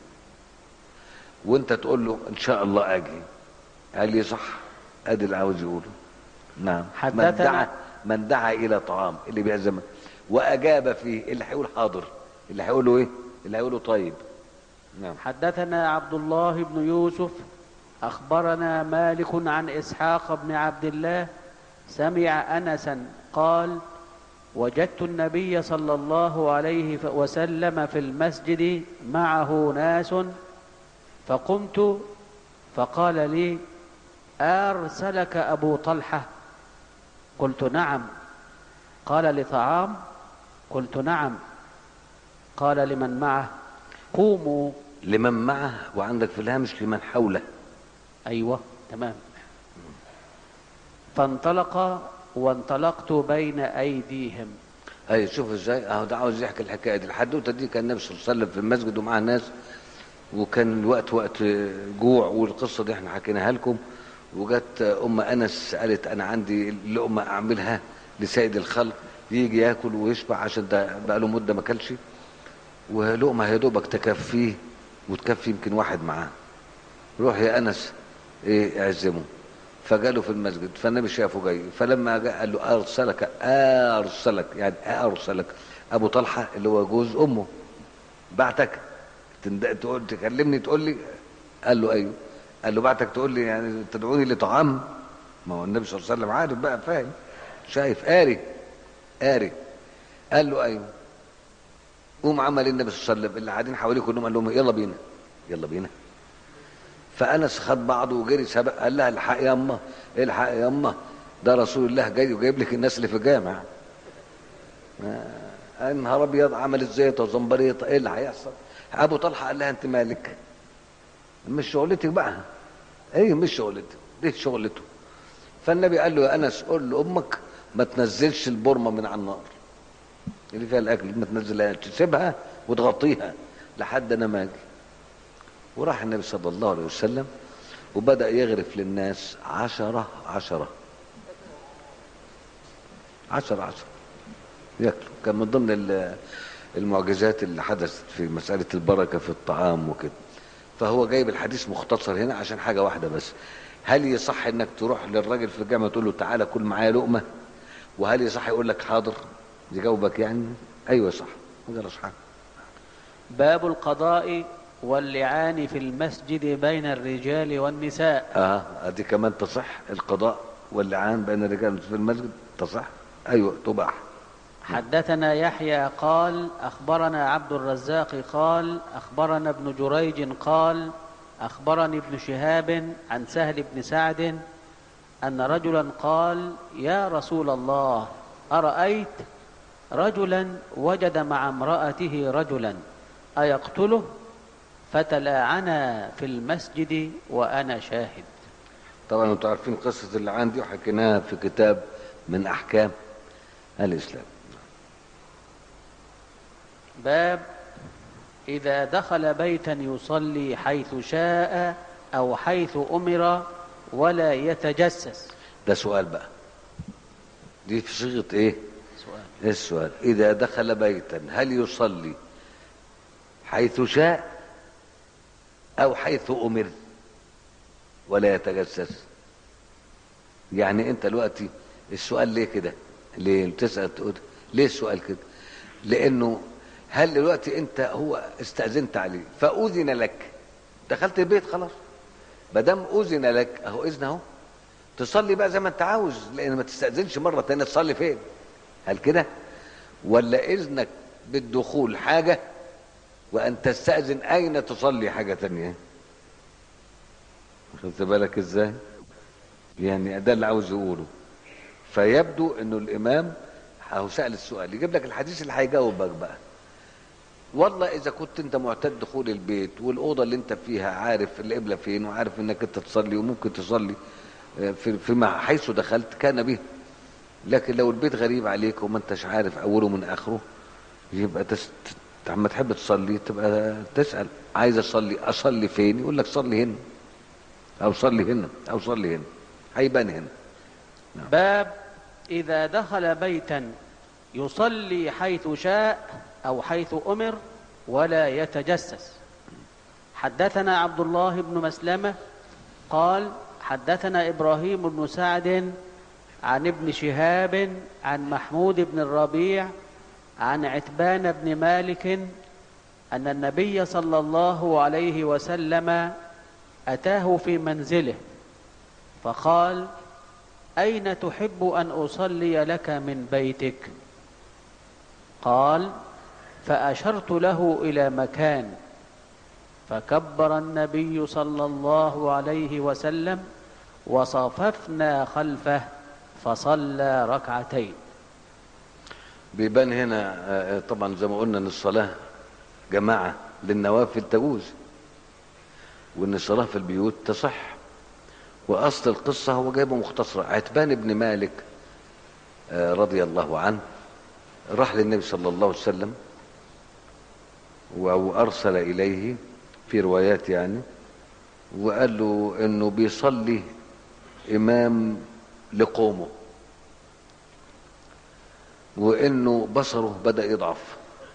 وانت تقول له ان شاء الله اجي هل صح ادي اللي عاوز يقوله نعم من حدثنا- دعا من دعا الى طعام اللي بيعزمك واجاب فيه اللي هيقول حاضر اللي هيقوله ايه اللي هيقوله طيب نعم حدثنا عبد الله بن يوسف أخبرنا مالك عن إسحاق بن عبد الله سمع أنسا قال وجدت النبي صلى الله عليه وسلم في المسجد معه ناس فقمت فقال لي أرسلك أبو طلحة قلت نعم قال لطعام قلت نعم قال لمن معه قوموا لمن معه وعندك في الهامش لمن حوله أيوة تمام فانطلق وانطلقت بين أيديهم اي شوف ازاي اهو ده عاوز يحكي الحكايه دي الحدوته دي كان النبي صلى الله عليه وسلم في المسجد ومعاه ناس وكان الوقت وقت جوع والقصه دي احنا حكيناها لكم وجت ام انس قالت انا عندي لقمه اعملها لسيد الخلق يجي ياكل ويشبع عشان ده بقى له مده ما اكلش ولقمه يا دوبك تكفيه وتكفي يمكن واحد معاه روح يا انس ايه اعزمه فجاله في المسجد فالنبي شافه جاي فلما جاء قال له ارسلك ارسلك يعني ارسلك ابو طلحه اللي هو جوز امه بعتك تند- تقول تكلمني تقول لي قال له ايوه قال له بعتك تقول لي يعني تدعوني لطعام ما هو النبي صلى الله عليه وسلم عارف بقى فاهم شايف قاري قاري قال له ايوه قوم عمل النبي صلى الله عليه وسلم اللي قاعدين حواليه كلهم قال لهم يلا بينا يلا بينا فانس خد بعضه وجري سبق قال لها الحق يا اما الحق يا اما ده رسول الله جاي وجايب لك الناس اللي في الجامع آه، نهار ابيض عملت زيطه وزنبريطه ايه اللي هيحصل ابو طلحه قال لها انت مالك مش شغلتك بقى ايه مش شغلتك دي شغلته فالنبي قال له يا انس قول لامك ما تنزلش البرمه من على النار اللي فيها الاكل ما تنزلهاش تسيبها وتغطيها لحد انا ما اجي وراح النبي صلى الله عليه وسلم وبدأ يغرف للناس عشرة عشرة عشر عشر ياكلوا كان من ضمن ال- المعجزات اللي حدثت في مسألة البركة في الطعام وكده فهو جايب الحديث مختصر هنا عشان حاجة واحدة بس هل يصح انك تروح للراجل في الجامعة تقول له تعالى كل معايا لقمة وهل يصح يقول لك حاضر يجاوبك يعني ايوه صح ما جراش حاجة باب القضاء واللعان في المسجد بين الرجال والنساء اه دي كمان تصح القضاء واللعان بين الرجال في المسجد تصح ايوه تباح حدثنا يحيى قال أخبرنا عبد الرزاق قال أخبرنا ابن جريج قال أخبرني ابن شهاب عن سهل بن سعد أن رجلا قال يا رسول الله أرأيت رجلا وجد مع امرأته رجلا أيقتله فتلاعنا في المسجد وأنا شاهد طبعا انتوا عارفين قصة اللعان دي وحكيناها في كتاب من احكام الاسلام باب إذا دخل بيتا يصلي حيث شاء أو حيث أمر ولا يتجسس ده سؤال بقى دي في صيغة ايه سؤال ايه السؤال اذا دخل بيتا هل يصلي حيث شاء او حيث امر ولا يتجسس يعني انت دلوقتي السؤال ليه كده ليه تسأل تقول ليه السؤال كده لانه هل دلوقتي انت هو استأذنت عليه فأذن لك دخلت البيت خلاص ما دام أذن لك اهو اذن اهو تصلي بقى زي ما انت عاوز لان ما تستأذنش مرة تانية تصلي فين هل كده ولا اذنك بالدخول حاجة وان تستأذن اين تصلي حاجة تانية خدت بالك ازاي يعني ده اللي عاوز يقوله فيبدو انه الامام هو سأل السؤال يجيب لك الحديث اللي هيجاوبك بقى والله اذا كنت انت معتاد دخول البيت والاوضه اللي انت فيها عارف القبله فين وعارف انك انت تصلي وممكن تصلي في فيما حيث دخلت كان به لكن لو البيت غريب عليك وما انتش عارف اوله من اخره يبقى تس... اما تحب تصلي تبقى تسال عايز اصلي اصلي فين يقول لك صلي هنا او صلي هنا او صلي هنا هيبان هنا باب إذا دخل بيتا يصلي حيث شاء أو حيث أمر ولا يتجسس حدثنا عبد الله بن مسلمة قال حدثنا إبراهيم بن سعد عن ابن شهاب عن محمود بن الربيع عن عتبان بن مالك أن النبي صلى الله عليه وسلم أتاه في منزله فقال أين تحب أن أصلي لك من بيتك قال فأشرت له إلى مكان فكبر النبي صلى الله عليه وسلم وصففنا خلفه فصلى ركعتين بيبان هنا آه، طبعا زي ما قلنا ان الصلاه جماعه للنوافل تجوز وان الصلاه في البيوت تصح واصل القصه هو جايبه مختصره عتبان بن مالك آه، رضي الله عنه راح للنبي صلى الله عليه وسلم وارسل اليه في روايات يعني وقال له انه بيصلي امام لقومه وانه بصره بدا يضعف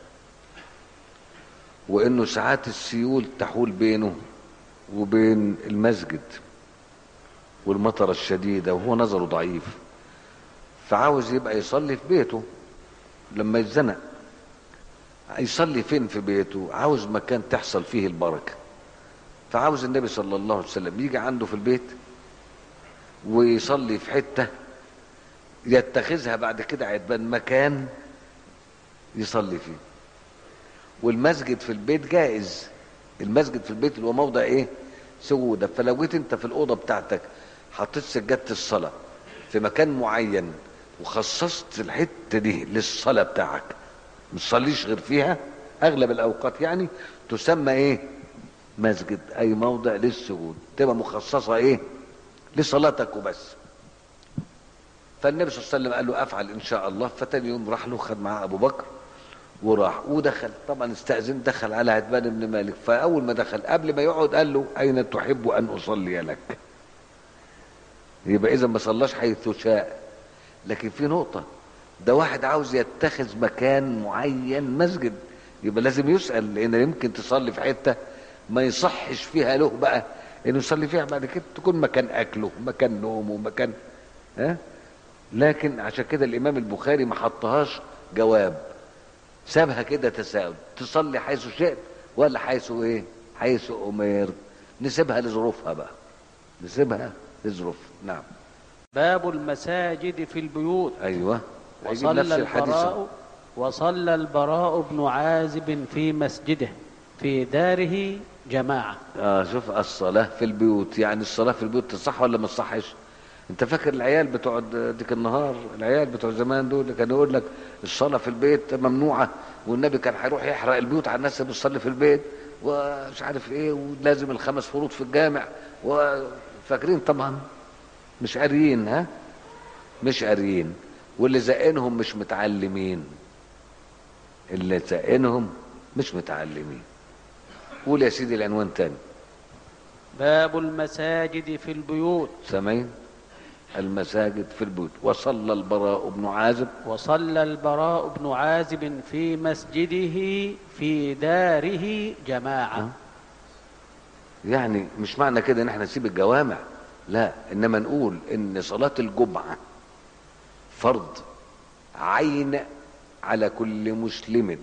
وانه ساعات السيول تحول بينه وبين المسجد والمطره الشديده وهو نظره ضعيف فعاوز يبقى يصلي في بيته لما يتزنق يصلي فين في بيته عاوز مكان تحصل فيه البركه فعاوز النبي صلى الله عليه وسلم يجي عنده في البيت ويصلي في حته يتخذها بعد كده عتبان مكان يصلي فيه والمسجد في البيت جائز المسجد في البيت اللي هو موضع ايه سجوده فلو جيت انت في الاوضه بتاعتك حطيت سجاده الصلاه في مكان معين وخصصت الحته دي للصلاه بتاعك ما تصليش غير فيها اغلب الاوقات يعني تسمى ايه مسجد اي موضع للسجود تبقى مخصصه ايه لصلاتك وبس فالنبي صلى الله عليه وسلم قال له افعل ان شاء الله فتاني يوم راح له خد معاه ابو بكر وراح ودخل طبعا استأذن دخل على عتبان بن مالك فأول ما دخل قبل ما يقعد قال له أين تحب أن أصلي لك يبقى إذا ما صلاش حيث شاء لكن في نقطة ده واحد عاوز يتخذ مكان معين مسجد يبقى لازم يسأل لان يمكن تصلي في حتة ما يصحش فيها له بقى انه يصلي فيها بعد كده تكون مكان اكله مكان نومه مكان ها لكن عشان كده الامام البخاري ما حطهاش جواب سابها كده تساؤل تصلي حيث شئت ولا حيث ايه حيث امرت نسيبها لظروفها بقى نسيبها لظروف نعم باب المساجد في البيوت ايوه هيجيب نفس وصلى الحديث البراء وصلى البراء بن عازب في مسجده في داره جماعة اه شوف الصلاة في البيوت يعني الصلاة في البيوت تصح ولا ما تصحش انت فاكر العيال بتوع ديك النهار العيال بتوع زمان دول اللي كانوا يقول لك الصلاة في البيت ممنوعة والنبي كان هيروح يحرق البيوت على الناس اللي بتصلي في البيت ومش عارف ايه ولازم الخمس فروض في الجامع وفاكرين طبعا مش قاريين ها مش قاريين واللي زقنهم مش متعلمين اللي زقنهم مش متعلمين قول يا سيدي العنوان تاني باب المساجد في البيوت سامعين المساجد في البيوت وصلى البراء بن عازب وصلى البراء بن عازب في مسجده في داره جماعة يعني مش معنى كده ان احنا نسيب الجوامع لا انما نقول ان صلاة الجمعة فرض عين على كل مسلم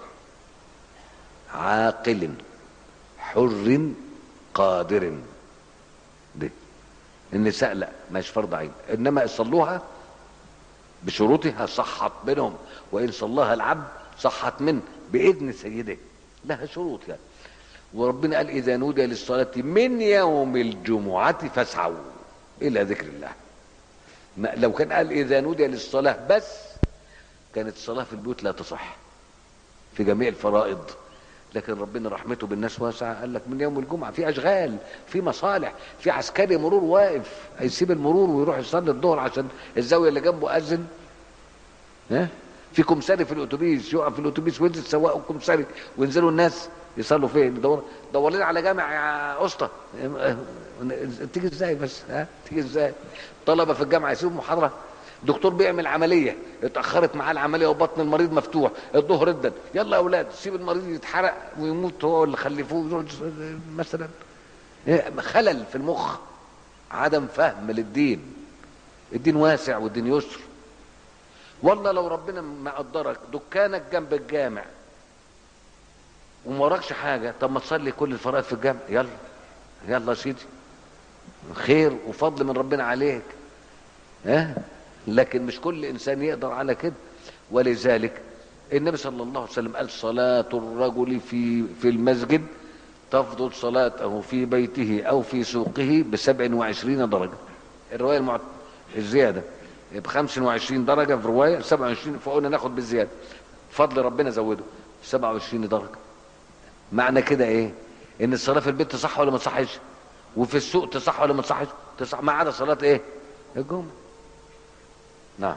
عاقل حر قادر دي النساء لا مش فرض عين انما صلوها بشروطها صحت منهم وان صلاها العبد صحت منه باذن سيده لها شروط يعني وربنا قال اذا نودي للصلاه من يوم الجمعه فاسعوا الى ذكر الله ما لو كان قال اذا نودي للصلاه بس كانت الصلاه في البيوت لا تصح في جميع الفرائض لكن ربنا رحمته بالناس واسعه قال لك من يوم الجمعه في اشغال في مصالح في عسكري مرور واقف هيسيب المرور ويروح يصلي الظهر عشان الزاويه اللي جنبه اذن ها في كمساري في الاتوبيس يقف في الاتوبيس وينزل سواق الكمساري وينزلوا الناس يصلوا فين دور دور لنا على جامع يا اسطى تيجي ازاي بس ها تيجي ازاي طلبه في الجامعه يسيبوا محاضره دكتور بيعمل عمليه اتاخرت معاه العمليه وبطن المريض مفتوح الظهر ادن يلا يا اولاد سيب المريض يتحرق ويموت هو اللي خلفوه مثلا خلل في المخ عدم فهم للدين الدين واسع والدين يسر والله لو ربنا ما قدرك دكانك جنب الجامع وما وراكش حاجه طب ما تصلي كل الفرائض في الجامع يلا يلا يا سيدي خير وفضل من ربنا عليك ها لكن مش كل انسان يقدر على كده ولذلك النبي صلى الله عليه وسلم قال صلاة الرجل في في المسجد تفضل صلاته في بيته او في سوقه ب 27 درجة الرواية المعت... الزيادة ب 25 درجة في رواية 27 فقلنا ناخد بالزيادة فضل ربنا زوده 27 درجة معنى كده ايه ان الصلاة في البيت تصح ولا ما تصحش وفي السوق تصح ولا ما تصحش تصح ما عدا صلاة ايه الجمعة نعم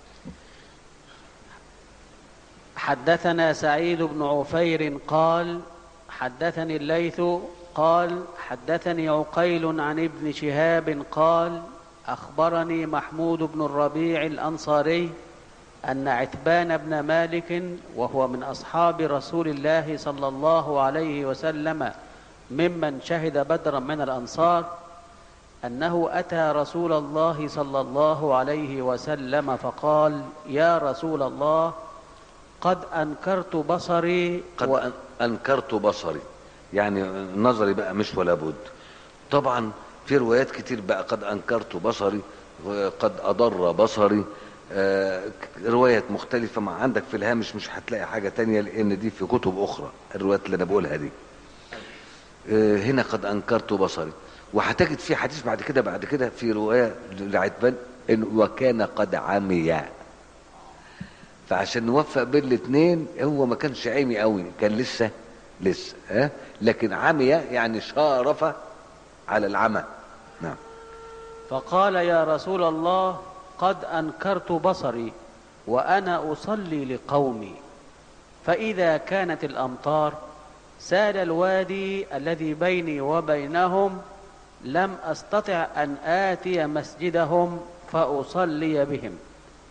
حدثنا سعيد بن عفير قال حدثني الليث قال حدثني عقيل عن ابن شهاب قال اخبرني محمود بن الربيع الانصاري ان عتبان بن مالك وهو من اصحاب رسول الله صلى الله عليه وسلم ممن شهد بدرا من الانصار انه اتى رسول الله صلى الله عليه وسلم فقال يا رسول الله قد انكرت بصري قد و... و... انكرت بصري يعني نظري بقى مش ولا بد طبعا في روايات كتير بقى قد انكرت بصري وقد اضر بصري آه روايات مختلفة مع عندك في الهامش مش هتلاقي حاجة تانية لأن دي في كتب أخرى الروايات اللي أنا بقولها دي آه هنا قد أنكرت بصري وهتجد في حديث بعد كده بعد كده في رواية لعتبان إنه وكان قد عمي فعشان نوفق بين الاثنين هو ما كانش عمي قوي كان لسه لسه ها لكن عمي يعني شارف على العمى نعم فقال يا رسول الله قد انكرت بصري وانا اصلي لقومي فاذا كانت الامطار سال الوادي الذي بيني وبينهم لم استطع ان اتي مسجدهم فاصلي بهم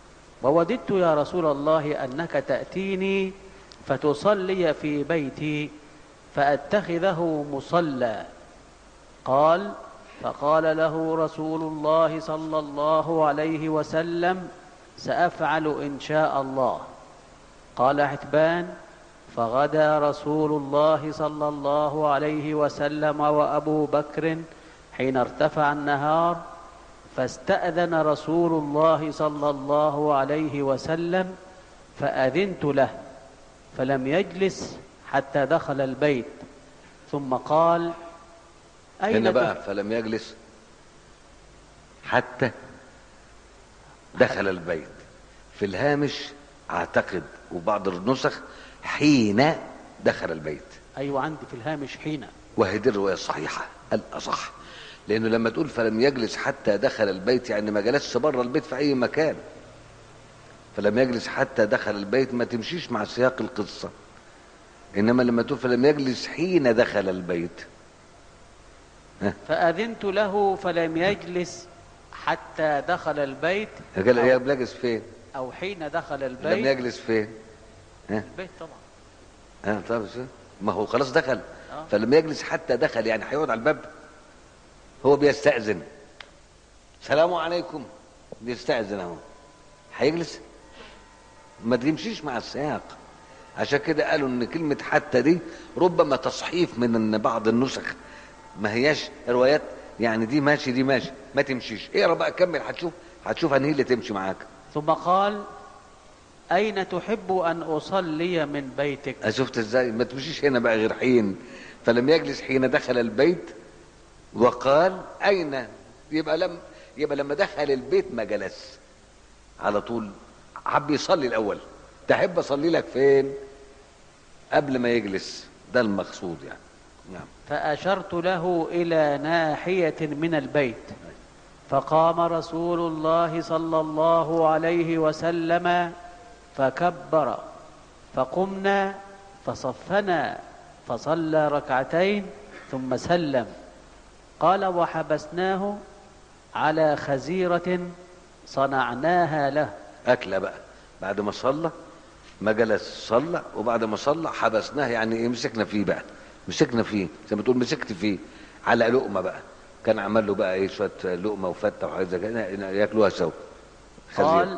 ووددت يا رسول الله أنك تأتيني فتصلي في بيتي فأتخذه مصلى قال فقال له رسول الله صلى الله عليه وسلم سأفعل إن شاء الله قال حتبان فغدا رسول الله صلى الله عليه وسلم وأبو بكر حين ارتفع النهار فاستأذن رسول الله صلى الله عليه وسلم فأذنت له فلم يجلس حتى دخل البيت ثم قال أين هنا بقى تف- فلم يجلس حتى دخل البيت في الهامش اعتقد وبعض النسخ حين دخل البيت أيوة عندي في الهامش حين وهي دي الروايه الصحيحه الاصح لانه لما تقول فلم يجلس حتى دخل البيت يعني ما جلسش بره البيت في اي مكان فلم يجلس حتى دخل البيت ما تمشيش مع سياق القصه انما لما تقول فلم يجلس حين دخل البيت فأذنت له فلم يجلس حتى دخل البيت قال أو, يا بلجس فين أو حين دخل لم البيت يجلس فين ها البيت طبعا ها طب شو؟ ما هو خلاص دخل آه. فلم يجلس حتى دخل يعني هيقعد على الباب هو بيستأذن سلام عليكم بيستأذن اهو هيجلس ما تمشيش مع السياق عشان كده قالوا ان كلمة حتى دي ربما تصحيف من ان بعض النسخ ما هياش روايات يعني دي ماشي دي ماشي ما تمشيش اقرا بقى كمل هتشوف هتشوف انهي اللي تمشي معاك ثم قال أين تحب أن أصلي من بيتك شفت ازاي ما تمشيش هنا بقى غير حين فلم يجلس حين دخل البيت وقال اين يبقى لم يبقى لما دخل البيت ما جلس على طول حب يصلي الاول تحب اصلي لك فين قبل ما يجلس ده المقصود يعني نعم فأشرت له إلى ناحية من البيت فقام رسول الله صلى الله عليه وسلم فكبر فقمنا فصفنا فصلى ركعتين ثم سلم قال وحبسناه على خزيرة صنعناها له اكله بقى بعد ما صلى ما جلس صلى وبعد ما صلى حبسناه يعني ايه مسكنا فيه بقى مسكنا فيه زي ما تقول مسكت فيه على لقمه بقى كان عمل له بقى ايه شويه لقمه وفته وحاجات زي كده ياكلوها سوا خزير. قال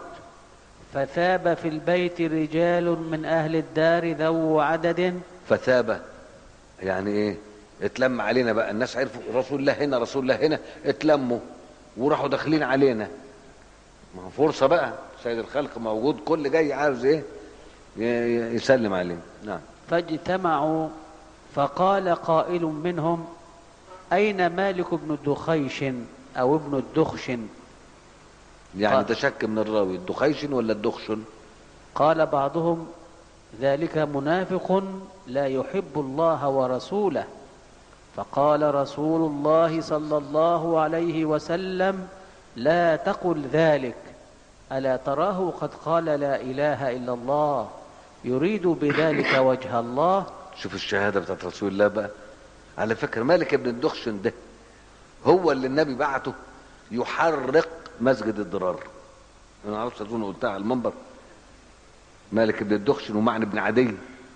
فثاب في البيت رجال من أهل الدار ذو عدد فثاب يعني ايه اتلم علينا بقى الناس عرفوا رسول الله هنا رسول الله هنا اتلموا وراحوا داخلين علينا ما هو فرصه بقى سيد الخلق موجود كل جاي عاوز ايه ي- ي- يسلم عليه نعم فاجتمعوا فقال قائل منهم أين مالك بن دخيش أو ابن الدخشن يعني قال- ده شك من الراوي الدخيشن ولا الدخشن قال بعضهم ذلك منافق لا يحب الله ورسوله فقال رسول الله صلى الله عليه وسلم لا تقل ذلك ألا تراه قد قال لا إله إلا الله يريد بذلك وجه الله شوف الشهاده بتاعت رسول الله بقى على فكره مالك ابن الدخشن ده هو اللي النبي بعته يحرق مسجد الضرار انا ما اعرفش اظن قلتها على المنبر مالك ابن الدخشن ومعن بن عدي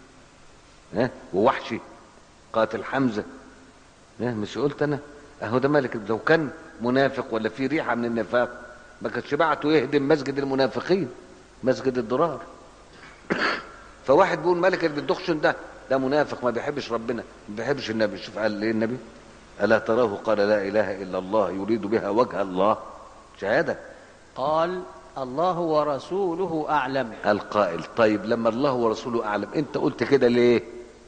ها ووحشي قاتل حمزه ها مش قلت انا اهو ده مالك لو كان منافق ولا في ريحه من النفاق ما كانش بعته يهدم مسجد المنافقين مسجد الضرار فواحد بيقول ملك ابن الدخشن ده ده منافق ما بيحبش ربنا ما بيحبش النبي شوف قال ايه النبي الا تراه قال لا اله الا الله يريد بها وجه الله شهاده قال الله ورسوله أعلم القائل طيب لما الله ورسوله اعلم انت قلت كده ليه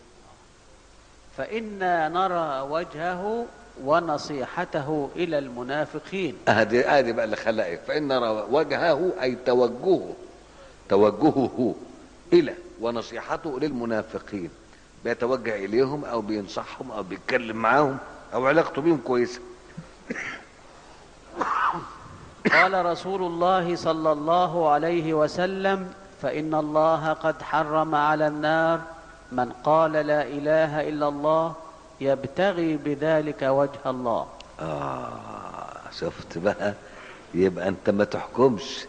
فإنا نرى وجهه ونصيحته إلى المنافقين ادي ادي بقى اللي خلق ايه فان نرى وجهه اي توجهه توجهه الى ونصيحته للمنافقين بيتوجه اليهم او بينصحهم او بيتكلم معاهم او علاقته بيهم كويسه قال رسول الله صلى الله عليه وسلم فإن الله قد حرم على النار من قال لا إله إلا الله يبتغي بذلك وجه الله آه شفت بقى يبقى أنت ما تحكمش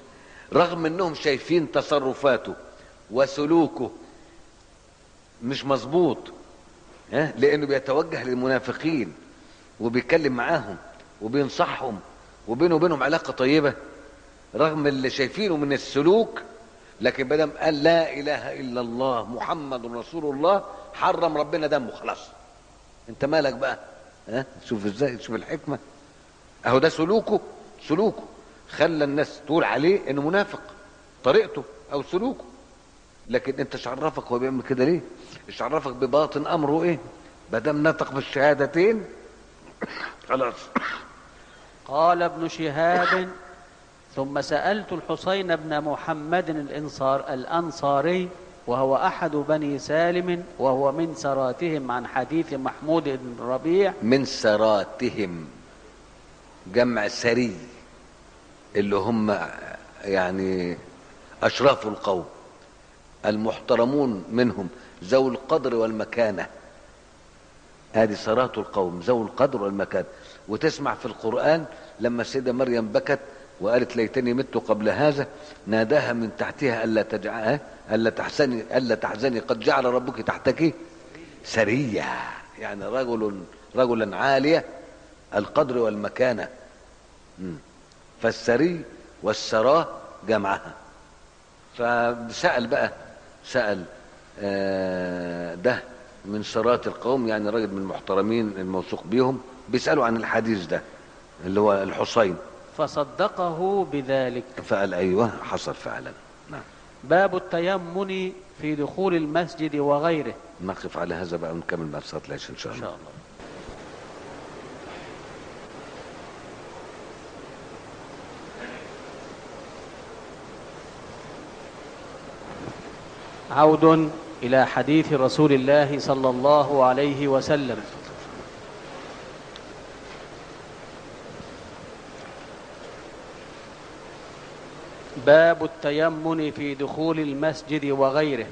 رغم انهم شايفين تصرفاته وسلوكه مش مظبوط ها لانه بيتوجه للمنافقين وبيتكلم معاهم وبينصحهم وبينه وبينهم علاقه طيبه رغم اللي شايفينه من السلوك لكن بدم قال لا اله الا الله محمد رسول الله حرم ربنا دمه خلاص انت مالك بقى ها شوف ازاي شوف الحكمه اهو ده سلوكه سلوكه خلى الناس تقول عليه انه منافق طريقته او سلوكه لكن انت ايش عرفك هو بيعمل كده ليه ايش عرفك بباطن امره ايه ما دام نطق بالشهادتين خلاص قال ابن شهاب ثم سألت الحسين بن محمد الإنصار الأنصاري وهو أحد بني سالم وهو من سراتهم عن حديث محمود بن ربيع من سراتهم جمع سري اللي هم يعني اشراف القوم المحترمون منهم ذوي القدر والمكانه هذه سرات القوم ذوي القدر والمكانه وتسمع في القران لما السيده مريم بكت وقالت ليتني مت قبل هذا ناداها من تحتها الا تجع الا تحزني الا تحزني قد جعل ربك تحتك سريه يعني رجل رجلا عاليه القدر والمكانه مم. فالسري والسراه جمعها فسأل بقى سأل آه، ده من سرات القوم يعني راجل من المحترمين الموثوق بيهم بيسألوا عن الحديث ده اللي هو الحسين فصدقه بذلك فقال أيوه حصل فعلا نعم باب التيمن في دخول المسجد وغيره نقف على هذا بقى ونكمل مع صلاة العشاء إن شاء إن الله شاء الله عود إلى حديث رسول الله صلى الله عليه وسلم باب التيمن في دخول المسجد وغيره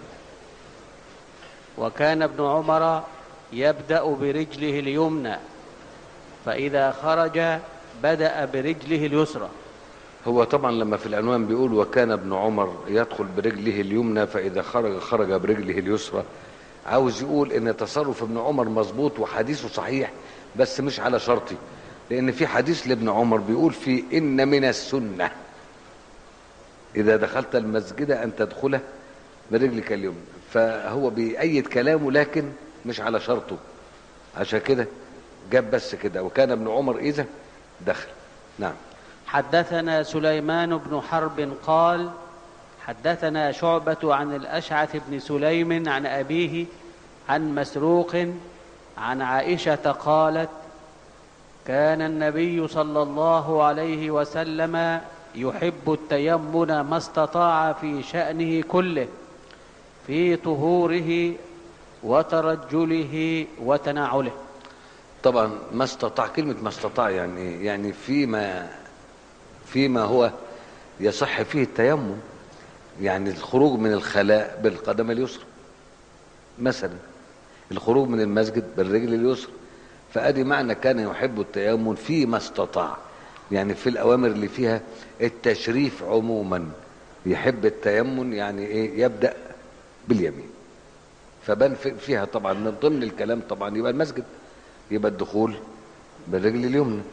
وكان ابن عمر يبدأ برجله اليمنى فإذا خرج بدأ برجله اليسرى هو طبعا لما في العنوان بيقول وكان ابن عمر يدخل برجله اليمنى فإذا خرج خرج برجله اليسرى عاوز يقول ان تصرف ابن عمر مظبوط وحديثه صحيح بس مش على شرطي لان في حديث لابن عمر بيقول فيه ان من السنه اذا دخلت المسجد ان تدخله برجلك اليمنى فهو بيأيد كلامه لكن مش على شرطه عشان كده جاب بس كده وكان ابن عمر اذا دخل نعم حدثنا سليمان بن حرب قال حدثنا شعبة عن الأشعث بن سليم عن أبيه عن مسروق عن عائشة قالت كان النبي صلى الله عليه وسلم يحب التيمن ما استطاع في شأنه كله في طهوره وترجله وتنعله طبعا ما استطاع كلمة ما استطاع يعني إيه؟ يعني فيما فيما هو يصح فيه التيمم يعني الخروج من الخلاء بالقدم اليسرى مثلا الخروج من المسجد بالرجل اليسرى فادي معنى كان يحب التيمم فيما استطاع يعني في الاوامر اللي فيها التشريف عموما يحب التيمم يعني ايه يبدا باليمين فبان في- فيها طبعا من ضمن الكلام طبعا يبقى المسجد يبقى الدخول بالرجل اليمنى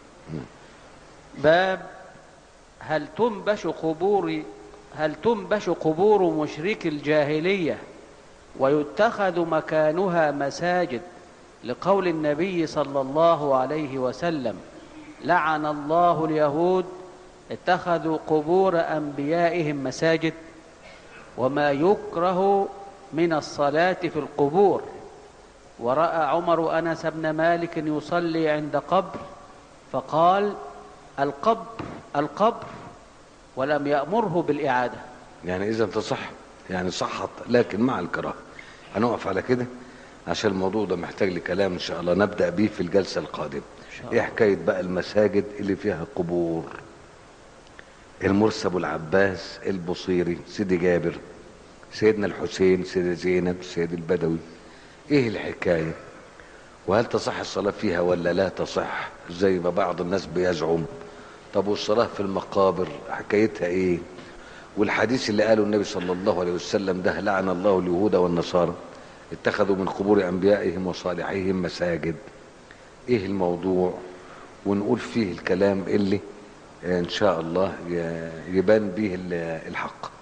باب هل تنبش قبور هل تنبش قبور مشرك الجاهلية ويتخذ مكانها مساجد لقول النبي صلى الله عليه وسلم لعن الله اليهود اتخذوا قبور أنبيائهم مساجد وما يكره من الصلاة في القبور ورأى عمر أنس بن مالك يصلي عند قبر فقال القبر القبر ولم يأمره بالإعادة يعني اذا تصح يعني صحت لكن مع الكراهه هنقف على كده عشان الموضوع ده محتاج لكلام ان شاء الله نبدا بيه في الجلسه القادمه إن شاء ايه الله. حكايه بقى المساجد اللي فيها قبور المرسي ابو العباس البصيري سيدي جابر سيدنا الحسين سيدة زينب سيد البدوي ايه الحكايه وهل تصح الصلاه فيها ولا لا تصح زي ما بعض الناس بيزعم طب والصلاه في المقابر حكايتها ايه والحديث اللي قاله النبي صلى الله عليه وسلم ده لعن الله اليهود والنصارى اتخذوا من قبور انبيائهم وصالحيهم مساجد ايه الموضوع ونقول فيه الكلام اللي ان شاء الله ي- يبان به ال- الحق